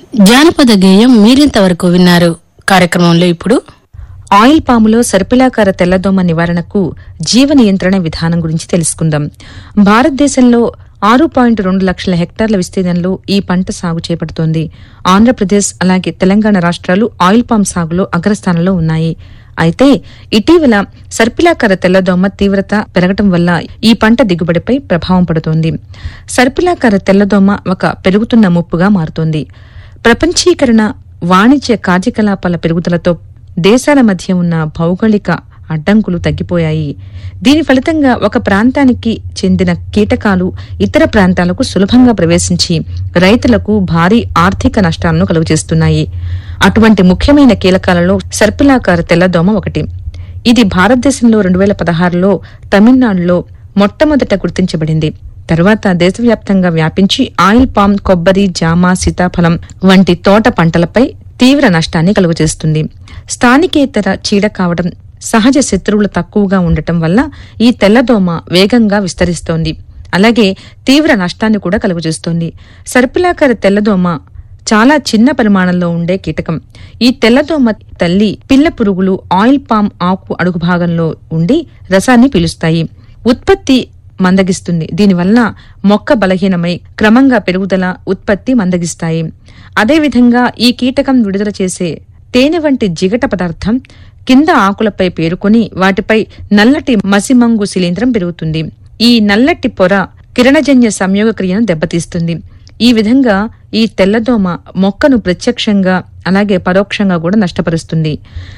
జానపద గేయం మీరింతవరకు విన్నారు కార్యక్రమంలో ఇప్పుడు ఆయిల్ పాములో సర్పిలాకార తెల్లదోమ నివారణకు జీవ నియంత్రణ విధానం గురించి తెలుసుకుందాం భారతదేశంలో ఆరు పాయింట్ రెండు లక్షల హెక్టార్ల విస్తీర్ణంలో ఈ పంట సాగు చేపడుతోంది ఆంధ్రప్రదేశ్ అలాగే తెలంగాణ రాష్ట్రాలు ఆయిల్ పామ్ సాగులో అగ్రస్థానంలో ఉన్నాయి అయితే ఇటీవల సర్పిలాకార తెల్లదోమ తీవ్రత పెరగటం వల్ల ఈ పంట దిగుబడిపై ప్రభావం పడుతోంది సర్పిలాకార తెల్లదోమ ఒక పెరుగుతున్న ముప్పుగా మారుతోంది ప్రపంచీకరణ వాణిజ్య కార్యకలాపాల పెరుగుదలతో దేశాల మధ్య ఉన్న భౌగోళిక అడ్డంకులు తగ్గిపోయాయి దీని ఫలితంగా ఒక ప్రాంతానికి చెందిన కీటకాలు ఇతర ప్రాంతాలకు సులభంగా ప్రవేశించి రైతులకు భారీ ఆర్థిక నష్టాలను కలుగజేస్తున్నాయి అటువంటి ముఖ్యమైన కీలకాలలో సర్పిలాకార తెల్లదోమ ఒకటి ఇది భారతదేశంలో రెండు వేల పదహారులో తమిళనాడులో మొట్టమొదట గుర్తించబడింది తర్వాత దేశవ్యాప్తంగా వ్యాపించి ఆయిల్ పామ్ కొబ్బరి జామ సీతాఫలం వంటి తోట పంటలపై తీవ్ర నష్టాన్ని కలుగజేస్తుంది స్థానికేతర చీడ కావడం సహజ శత్రువులు తక్కువగా ఉండటం వల్ల ఈ తెల్లదోమ వేగంగా విస్తరిస్తోంది అలాగే తీవ్ర నష్టాన్ని కూడా కలుగజేస్తోంది సర్పిలాకార తెల్లదోమ చాలా చిన్న పరిమాణంలో ఉండే కీటకం ఈ తెల్లదోమ తల్లి పిల్ల పురుగులు ఆయిల్ పామ్ ఆకు అడుగు భాగంలో ఉండి రసాన్ని పీలుస్తాయి ఉత్పత్తి మందగిస్తుంది దీనివల్ల మొక్క బలహీనమై క్రమంగా పెరుగుదల ఉత్పత్తి మందగిస్తాయి అదేవిధంగా ఈ కీటకం విడుదల చేసే తేనె వంటి జిగట పదార్థం కింద ఆకులపై పేరుకొని వాటిపై నల్లటి మసిమంగు శిలీంద్రం పెరుగుతుంది ఈ నల్లటి పొర కిరణజన్య సంయోగ క్రియను దెబ్బతీస్తుంది ఈ విధంగా ఈ తెల్లదోమ మొక్కను ప్రత్యక్షంగా అలాగే పరోక్షంగా కూడా నష్టపరుస్తుంది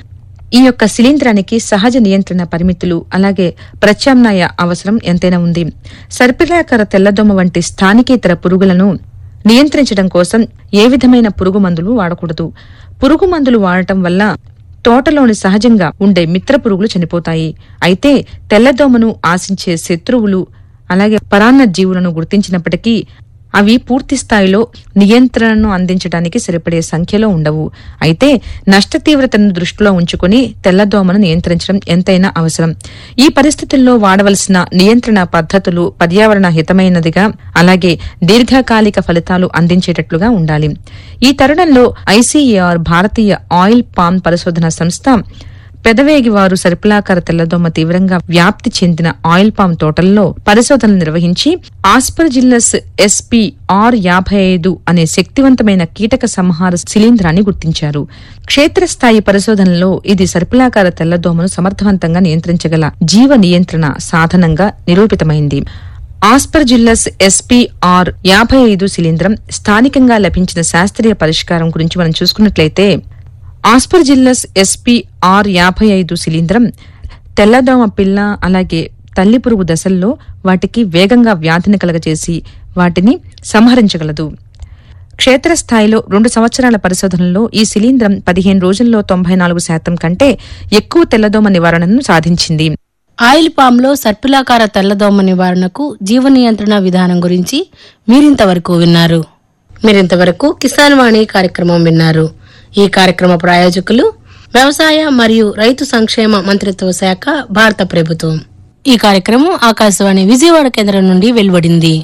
ఈ యొక్క శిలీంధ్రానికి సహజ నియంత్రణ పరిమితులు అలాగే ప్రత్యామ్నాయ అవసరం ఎంతైనా ఉంది సర్పిలాకార తెల్లదోమ వంటి స్థానికేతర పురుగులను నియంత్రించడం కోసం ఏ విధమైన పురుగు మందులు వాడకూడదు పురుగు మందులు వాడటం వల్ల తోటలోని సహజంగా ఉండే మిత్ర పురుగులు చనిపోతాయి అయితే తెల్లదోమను ఆశించే శత్రువులు అలాగే పరాన్న జీవులను గుర్తించినప్పటికీ అవి పూర్తి స్థాయిలో నియంత్రణను అందించడానికి సరిపడే సంఖ్యలో ఉండవు అయితే నష్ట తీవ్రతను దృష్టిలో ఉంచుకుని తెల్లదోమను నియంత్రించడం ఎంతైనా అవసరం ఈ పరిస్థితుల్లో వాడవలసిన నియంత్రణ పద్ధతులు పర్యావరణ హితమైనదిగా అలాగే దీర్ఘకాలిక ఫలితాలు అందించేటట్లుగా ఉండాలి ఈ తరుణంలో ఐసీఏఆర్ భారతీయ ఆయిల్ పామ్ పరిశోధన సంస్థ పెదవేగివారు సరిపులాకార తెల్లదోమ తీవ్రంగా వ్యాప్తి చెందిన ఆయిల్ పామ్ తోటల్లో పరిశోధనలు నిర్వహించి ఆస్పర్జిల్లస్ ఎస్పీ ఆర్ యాభై ఐదు అనే శక్తివంతమైన కీటక సంహార శిలీంధ్రాన్ని గుర్తించారు క్షేత్రస్థాయి పరిశోధనలో ఇది సర్పిలాకార తెల్లదోమను సమర్థవంతంగా నియంత్రించగల జీవ నియంత్రణ సాధనంగా నిరూపితమైంది ఆస్పర్జిల్లస్ ఎస్పీఆర్ యాభై ఐదు శిలీంధ్రం స్థానికంగా లభించిన శాస్త్రీయ పరిష్కారం గురించి మనం చూసుకున్నట్లయితే ఆస్పర్జిల్లస్ ఎస్పీ ఆర్ యాభై ఐదు శిలీంధ్రం తెల్లదోమ పిల్ల అలాగే తల్లి పురుగు దశల్లో వాటికి వేగంగా వ్యాధిని కలగజేసి వాటిని సంహరించగలదు క్షేత్రస్థాయిలో రెండు సంవత్సరాల పరిశోధనలో ఈ శిలీంధ్రం పదిహేను రోజుల్లో తొంభై నాలుగు శాతం కంటే ఎక్కువ తెల్లదోమ నివారణను సాధించింది ఆయిల్ పామ్ లో సర్పిలాకార తెల్లదోమ నివారణకు జీవ నియంత్రణ విధానం గురించి మీరింతవరకు విన్నారు మీరింతవరకు కిసాన్ వాణి కార్యక్రమం విన్నారు ఈ కార్యక్రమ ప్రాయోజకులు వ్యవసాయ మరియు రైతు సంక్షేమ మంత్రిత్వ శాఖ భారత ప్రభుత్వం ఈ కార్యక్రమం ఆకాశవాణి విజయవాడ కేంద్రం నుండి వెలువడింది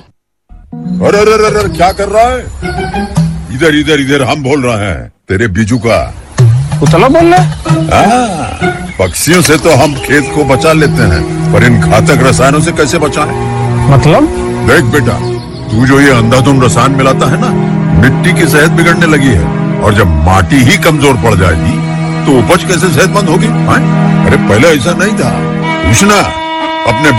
अरे अरे अरे अरे, क्या कर रहा है इधर इधर इधर हम बोल रहे हैं तेरे बीजू का उतला बोल रहा है हाँ, पक्षियों से तो हम खेत को बचा लेते हैं पर इन घातक रसायनों से कैसे बचाएं? मतलब देख बेटा तू जो ये अंधाधुंध रसायन मिलाता है ना मिट्टी की सेहत बिगड़ने लगी है और जब माटी ही कमजोर पड़ जाएगी तो उपज कैसे सेहतमंद होगी हाँ? अरे पहले ऐसा नहीं था पूछना अपने